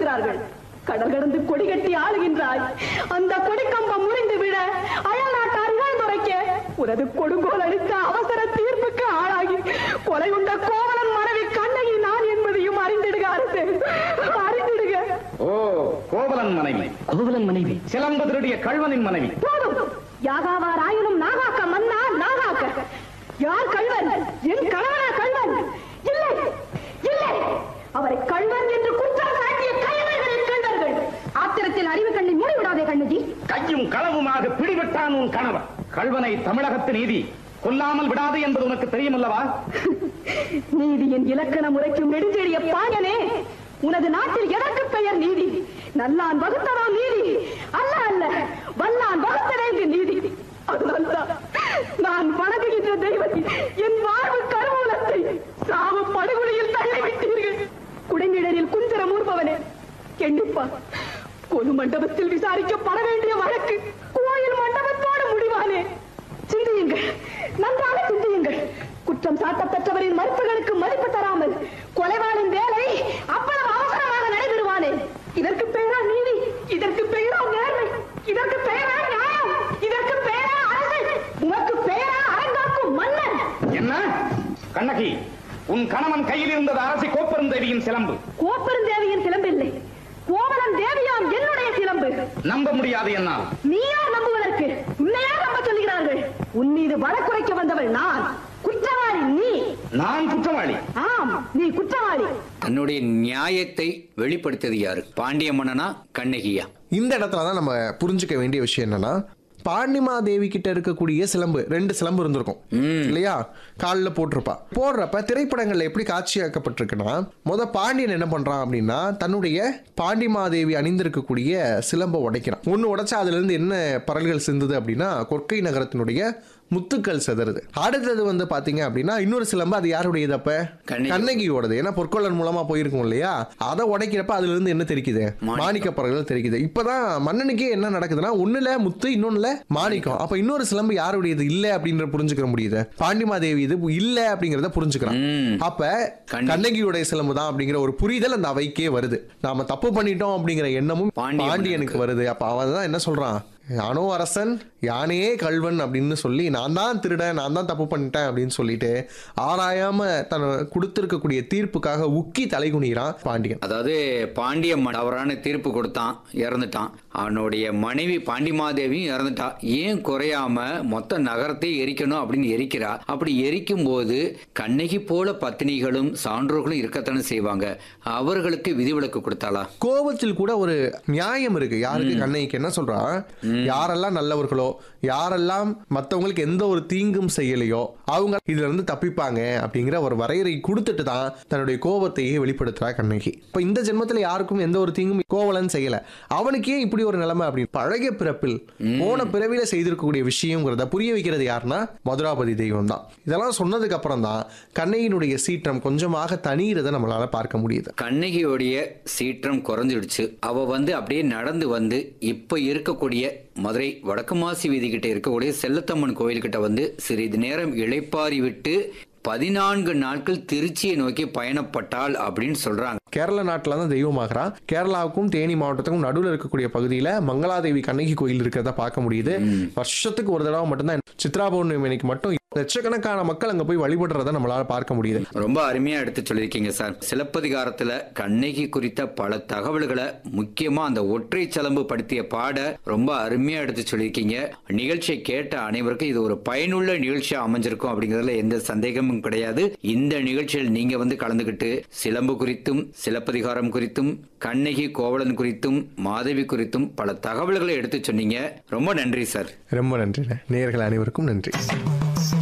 ஆளுகிறார்கள் கடல் கடந்து கொடி கட்டி ஆளுகின்றாய் அந்த கொடிக்கம்பம் முறிந்து விட அயல் நாட்டார் இழந்துரைக்க உனது கொடுங்கோல் அளித்த அவசர தீர்ப்புக்கு ஆளாகி கொலை உண்ட கோவலன் மனைவி கண்ணகி நான் என்பதையும் அறிந்திடுக அரசு அறிந்திடுக ஓ கோவலன் மனைவி கோவலன் மனைவி சிலம்பு திருடிய கழ்வனின் மனைவி போதும் யாகாவார் ஆயினும் நாகாக்க மன்னா நாகாக்க யார் கள்வன் என் கணவனா கள்வன் இல்லை இல்லை அவரை கள்வன் என்று குற்றம் சாட்டிய கயவர்களின் கள்வர்கள் ஆத்திரத்தில் அறிவு கண்ணை மூடிவிடாதே கண்ணகி கையும் களவுமாக பிடிபட்டான் உன் கணவன் கழ்வனை தமிழகத்து நீதி கொல்லாமல் விடாது என்பது உனக்கு தெரியுமல்லவா நீதியின் இலக்கண முறைக்கும் நெடுஞ்செழிய பாயனே உனது நாட்டில் எதற்கு பெயர் நீதி நல்லான் வகுத்ததோ நீதி அல்ல அல்ல வல்லான் வகுத்ததே இங்கு நீதி அதனால்தான் நான் வணங்குகின்ற தெய்வத்தை என் வாழ்வு கருவூலத்தை சாவு படுகொலையில் தள்ளிவிட்டீர்கள் குடைநிழலில் குஞ்சரம் ஊர்பவனே எண்ணிப்பா கொலு மண்டபத்தில் விசாரிக்கப்பட வேண்டிய வழக்கு கோயில் மண்டபத்தோடு முடிவானே சிந்தியுங்கள் நன்றாக சிந்தியுங்கள் குற்றம் சாட்டப்பட்டவரின் மறுப்புகளுக்கு மதிப்பு தராமல் கொலைவாளின் வேலை அவ்வளவு அவசரமாக நடைபெறுவானே இதற்கு பெயரா நீதி இதற்கு பெயரா நேர்மை இதற்கு பெயரா நியாயம் இதற்கு பெயரா அரசு உனக்கு பெயரா அரங்காக்கும் மன்னன் என்ன கண்ணகி உன் கணவன் கையில் இருந்தது அரசி கோப்பெருந்தேவியின் சிலம்பு கோப்பெருந்தேவியின் சிலம்பில்லை கோவலன் தேவியாம் என்னுடைய சிலம்பு நம்ப முடியாது என்னால் நீயா நம்புவதற்கு உன்னையா நம்ப சொல்லுகிறார்கள் உன் மீது வழக்குரைக்க வந்தவள் நான் குற்றவாளி நீ நான் குற்றவாளி ஆம் நீ குற்றவாளி தன்னுடைய நியாயத்தை வெளிப்படுத்தியது யாரு பாண்டிய மன்னனா கண்ணகியா இந்த இடத்துல தான் நம்ம புரிஞ்சுக்க வேண்டிய விஷயம் என்னன்னா பாண்டிமா தேவி கிட்ட இருக்கக்கூடிய சிலம்பு ரெண்டு சிலம்பு இருந்திருக்கும் இல்லையா காலில் போட்டிருப்பா போடுறப்ப திரைப்படங்கள்ல எப்படி காட்சியாக்கப்பட்டிருக்குன்னா முத பாண்டியன் என்ன பண்றான் அப்படின்னா தன்னுடைய பாண்டிமாதேவி அணிந்திருக்கக்கூடிய சிலம்பை உடைக்கிறான் ஒன்று உடைச்சா அதுல இருந்து என்ன பரல்கள் சிந்துது அப்படின்னா கொற்கை நகரத்தினுடைய முத்துக்கள் செதறுது அடுத்தது வந்து பாத்தீங்க அப்படின்னா இன்னொரு சிலம்பு அது யாருடையது அப்ப கண்ணகி. கண்ணகியோடது ஏன்னா பொற்கொள்ளன் மூலமா போயிருக்கும் இல்லையா அதை உடைக்கிறப்ப அதுல இருந்து என்ன தெரிக்குது மாணிக்கம். மாணிக்க பறவைகள் தெரிக்குது இப்பதான் மன்னனுக்கே என்ன நடக்குதுன்னா ஒண்ணுல முத்து இன்னொன்னுல மாணிக்கம் அப்ப இன்னொரு சிலம்பு யாருடையது இல்ல அப்படின்ற புரிஞ்சுக்க முடியுது பாண்டிமாதேவி இது இல்ல அப்படிங்கறத புரிஞ்சுக்கிறான் ம். அப்ப கண்ணகி. கண்ணகியுடைய சிலம்பு தான் அப்படிங்கிற ஒரு புரிதல் அந்த அவைக்கே வருது நாம தப்பு பண்ணிட்டோம் அப்படிங்கிற எண்ணமும் பாண்டிய பாண்டியனுக்கு வருது அப்ப அவன் தான் என்ன சொல்றான் யானோ அரசன் யானே கல்வன் அப்படின்னு சொல்லி நான் தான் திருடன் நான் தான் தப்பு பண்ணிட்டேன் அப்படின்னு சொல்லிட்டு ஆராயாம தன் கொடுத்திருக்கக்கூடிய தீர்ப்புக்காக உக்கி தலைகுனிறான் பாண்டியன் அதாவது பாண்டிய ம- தவறான தீர்ப்பு கொடுத்தான் இறந்துட்டான் அவனுடைய மனைவி பாண்டிமாதேவியும் இறந்துட்டா ஏன் குறையாம மொத்த நகரத்தை எரிக்கணும் அப்படின்னு எரிக்கிறா அப்படி எரிக்கும் போது கண்ணகி போல பத்தினிகளும் சான்றோர்களும் இருக்கத்தானே செய்வாங்க அவர்களுக்கு விதிவிலக்கு கொடுத்தாளா கோபத்தில் கூட ஒரு நியாயம் இருக்கு யாருக்கு கண்ணைக்கு என்ன சொல்றா யாரெல்லாம் நல்லவர்களோ யாரெல்லாம் மத்தவங்களுக்கு எந்த ஒரு தீங்கும் செய்யலையோ அவங்க இதுல இருந்து தப்பிப்பாங்க அப்படிங்கிற ஒரு வரையறை கொடுத்துட்டு தான் தன்னுடைய கோபத்தையே வெளிப்படுத்துறா கண்ணகி இப்ப இந்த ஜென்மத்துல யாருக்கும் எந்த ஒரு தீங்கும் கோவலன் செய்யல அவனுக்கே இப்படி ஒரு நிலைமை அப்படி பழகிய பிறப்பில் போன பிறவில செய்திருக்கக்கூடிய விஷயங்கிறத புரிய வைக்கிறது யாருன்னா மதுராபதி தெய்வம் தான் இதெல்லாம் சொன்னதுக்கு அப்புறம் தான் கண்ணகியினுடைய சீற்றம் கொஞ்சமாக தனியிறதை நம்மளால பார்க்க முடியுது கண்ணகியோடைய சீற்றம் குறைஞ்சிடுச்சு அவ வந்து அப்படியே நடந்து வந்து இப்ப இருக்கக்கூடிய மதுரை வடக்கு மாசி வீதி கிட்ட இருக்கக்கூடிய செல்லத்தம்மன் கோயில் கிட்ட வந்து சிறிது நேரம் இளைப்பாரி விட்டு பதினான்கு நாட்கள் திருச்சியை நோக்கி பயணப்பட்டாள் அப்படின்னு சொல்றாங்க கேரள நாட்டில் தான் தெய்வமாகறா கேரளாவுக்கும் தேனி மாவட்டத்துக்கும் நடுவில் இருக்கக்கூடிய பகுதியில் மங்களாதேவி கண்ணகி கோயில் இருக்கிறத பார்க்க முடியுது வருஷத்துக்கு ஒரு தடவை மட்டும்தான் சித்ரா பௌர்ணமி அன்னைக்கு மட்டும் லட்சக்கணக்கான மக்கள் அங்கே போய் வழிபடுறத நம்மளால பார்க்க முடியுது ரொம்ப அருமையா எடுத்து சொல்லியிருக்கீங்க சார் சிலப்பதிகாரத்துல கண்ணகி குறித்த பல தகவல்களை முக்கியமா அந்த ஒற்றை சலம்பு படுத்திய பாட ரொம்ப அருமையா எடுத்து சொல்லியிருக்கீங்க நிகழ்ச்சியை கேட்ட அனைவருக்கும் இது ஒரு பயனுள்ள நிகழ்ச்சியா அமைஞ்சிருக்கும் அப்படிங்கறதுல எந்த சந்தேகமும் கிடையாது இந்த நிகழ்ச்சியில் நீங்க வந்து கலந்துகிட்டு சிலம்பு குறித்தும் சிலப்பதிகாரம் குறித்தும் கண்ணகி கோவலன் குறித்தும் மாதவி குறித்தும் பல தகவல்களை எடுத்து சொன்னீங்க ரொம்ப நன்றி சார் ரொம்ப நன்றி நேயர்கள் அனைவருக்கும் நன்றி